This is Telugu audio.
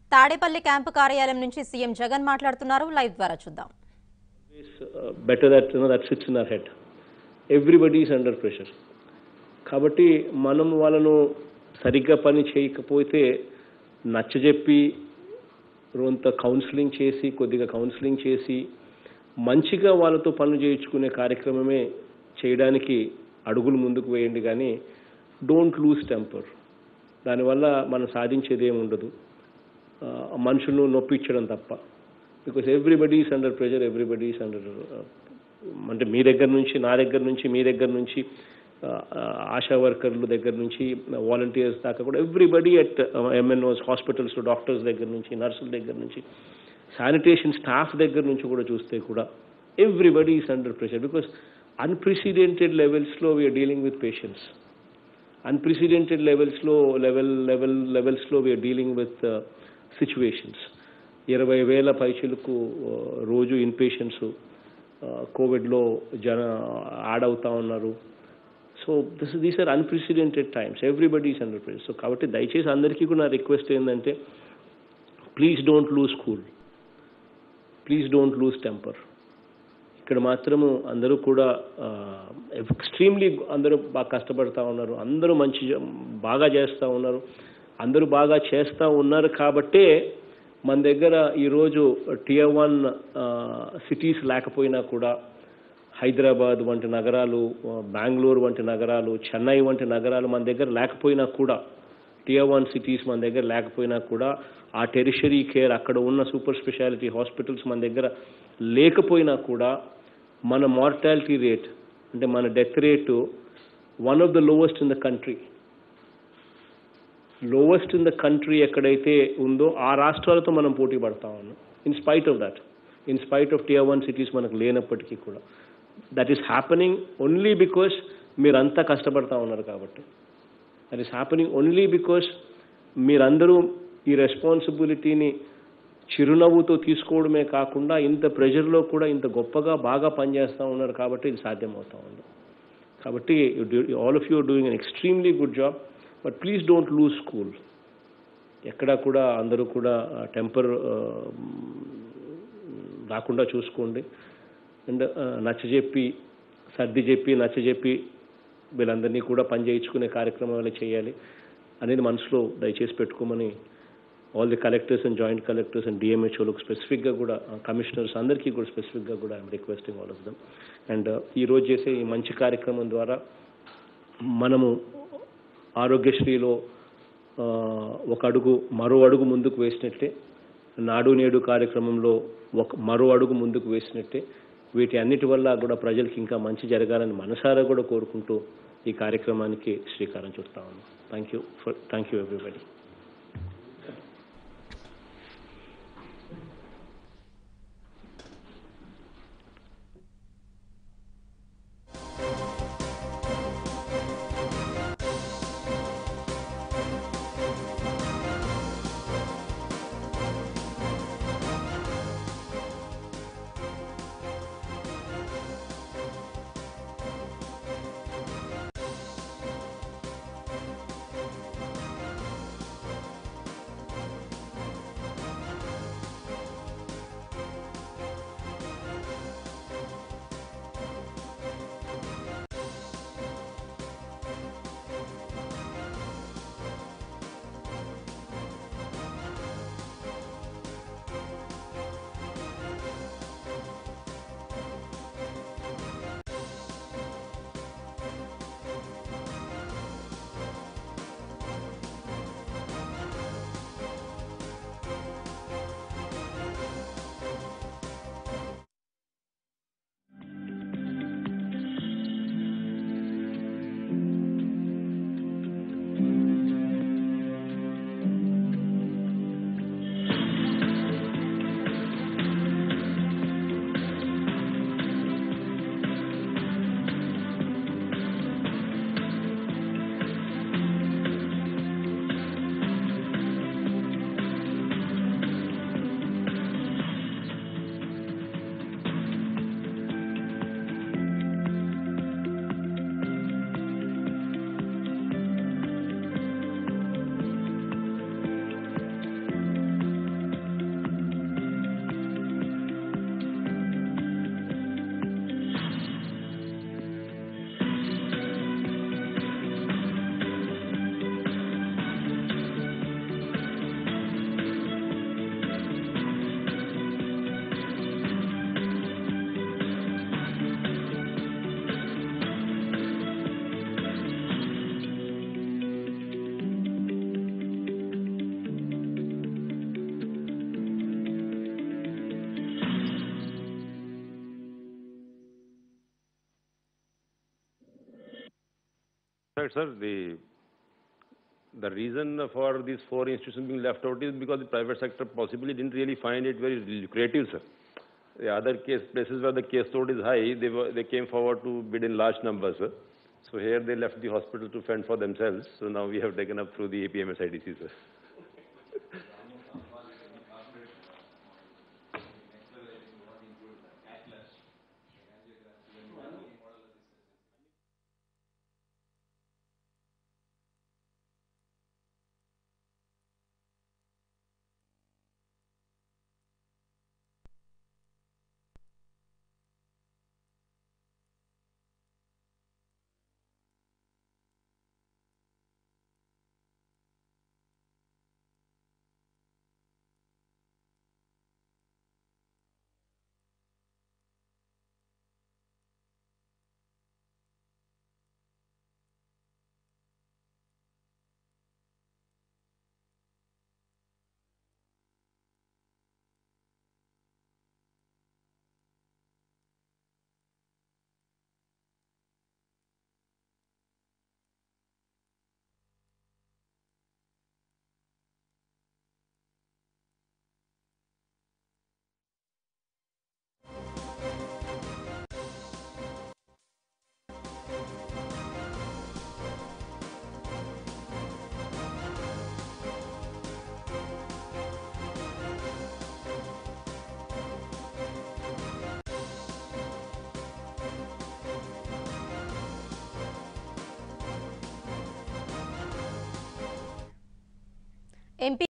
తాడేపల్లి క్యాంపు కార్యాలయం నుంచి సీఎం జగన్ మాట్లాడుతున్నారు లైవ్ ద్వారా చూద్దాం is uh, better that you know that sits in our head. Everybody is under pressure. కాబట్టి మనం వాళ్ళను సరిగ్గా పని చేయకపోతే నచ్చజెప్పి కొంత కౌన్సిలింగ్ చేసి కొద్దిగా కౌన్సిలింగ్ చేసి మంచిగా వాళ్ళతో పనులు చేయించుకునే కార్యక్రమమే చేయడానికి అడుగులు ముందుకు వేయండి కానీ డోంట్ లూజ్ టెంపర్ దానివల్ల మనం సాధించేది ఏమి ఉండదు ఆ, మనుషులను నొప్పించడం తప్ప because everybody is under pressure everybody is under అంటే మీ దగ్గర నుంచి నా దగ్గర నుంచి మీ దగ్గర నుంచి ఆ, ఆ, ఆశా వర్కర్ల దగ్గర నుంచి వాలంటీర్స్ దాకా కూడా everybody at MNOs hospitals doctors దగ్గర నుంచి నర్సుల దగ్గర నుంచి శానిటేషన్ స్టాఫ్ దగ్గర నుంచి కూడా చూస్తే కూడా everybody is under pressure because unprecedented లెవెల్స్లో we are dealing with patients unprecedented లెవెల్స్లో లెవెల్ లెవెల్ లెవెల్స్లో వీఆర్ డీలింగ్ విత్ సిచ్యువేషన్స్ ఇరవై వేల పైచులకు రోజు ఇన్పేషెంట్స్ కోవిడ్లో జన యాడ్ అవుతా ఉన్నారు so this these are unprecedented times everybody is under pressure so కాబట్టి దయచేసి అందరికీ కూడా నా రిక్వెస్ట్ ఏంటంటే please don't lose cool please don't lose temper ఇక్కడ మాత్రము అందరూ కూడా ఎక్స్ట్రీమ్లీ అందరూ బాగా కష్టపడతా ఉన్నారు అందరూ మంచి జ- బాగా చేస్తూ ఉన్నారు అందరూ బాగా చేస్తూ ఉన్నారు కాబట్టే మన దగ్గర ఈరోజు టియర్ వన్ సిటీస్ లేకపోయినా కూడా హైదరాబాద్ వంటి నగరాలు ఆ, బెంగళూరు వంటి నగరాలు చెన్నై వంటి నగరాలు మన దగ్గర లేకపోయినా కూడా టియర్ వన్ సిటీస్ మన దగ్గర లేకపోయినా కూడా ఆ టెరిషరీ కేర్ అక్కడ ఉన్న సూపర్ స్పెషాలిటీ హాస్పిటల్స్ మన దగ్గర లేకపోయినా కూడా మన మార్టాలిటీ రేట్ అంటే మన death rate one of the lowest in the country lowest in the country ఎక్కడైతే ఉందో ఆ రాష్ట్రాలతో మనం పోటీ పడతా ఉన్నాం in spite of that in spite of tier one cities మనకు లేనప్పటికీ కూడా that is happening only because మీరంతా కష్టపడతా ఉన్నారు కాబట్టి that is happening only because మీరందరూ ఈ రెస్పాన్సిబిలిటీని చిరునవ్వుతో తీసుకోవడమే కాకుండా ఇంత ప్రెషర్లో కూడా ఇంత గొప్పగా బాగా పనిచేస్తూ ఉన్నారు కాబట్టి ఇది సాధ్యమవుతా ఉంది కాబట్టి all of you doing an extremely good job but please don't lose cool ఎక్కడా కూడా అందరూ కూడా టెంపర్ రాకుండా చూసుకోండి అండ్ నచ్చజెప్పి సర్ది చెప్పి నచ్చజెప్పి వీళ్ళందరినీ కూడా పని చేయించుకునే కార్యక్రమాలు చేయాలి అనేది మనసులో దయచేసి పెట్టుకోమని all the collectors and joint collectors and డిఎంహెచ్ఓలకు స్పెసిఫిక్గా కూడా కమిషనర్స్ అందరికీ కూడా స్పెసిఫిక్గా కూడా I'm requesting all of them and ఈరోజు చేసే ఈ మంచి కార్యక్రమం ద్వారా మనము ఆరోగ్యశ్రీలో ఆ, ఒక అడుగు మరో అడుగు ముందుకు వేసినట్లే నాడు నేడు కార్యక్రమంలో ఒక మరో అడుగు ముందుకు వేసినట్టే వీటి అన్నిటి వల్ల కూడా ప్రజలకు ఇంకా మంచి జరగాలని మనసారా కూడా కోరుకుంటూ ఈ కార్యక్రమానికి శ్రీకారం చుడతా ఉన్నాం thank you for thank you everybody fact, sir, the the reason for these four institutions being left out is because the private sector possibly didn't really find it very lucrative, sir. The other case places where the case load is high, they were, they came forward to bid in large numbers, sir. So here they left the hospital to fend for themselves. So now we have taken up through the APMS IDC, sir. MP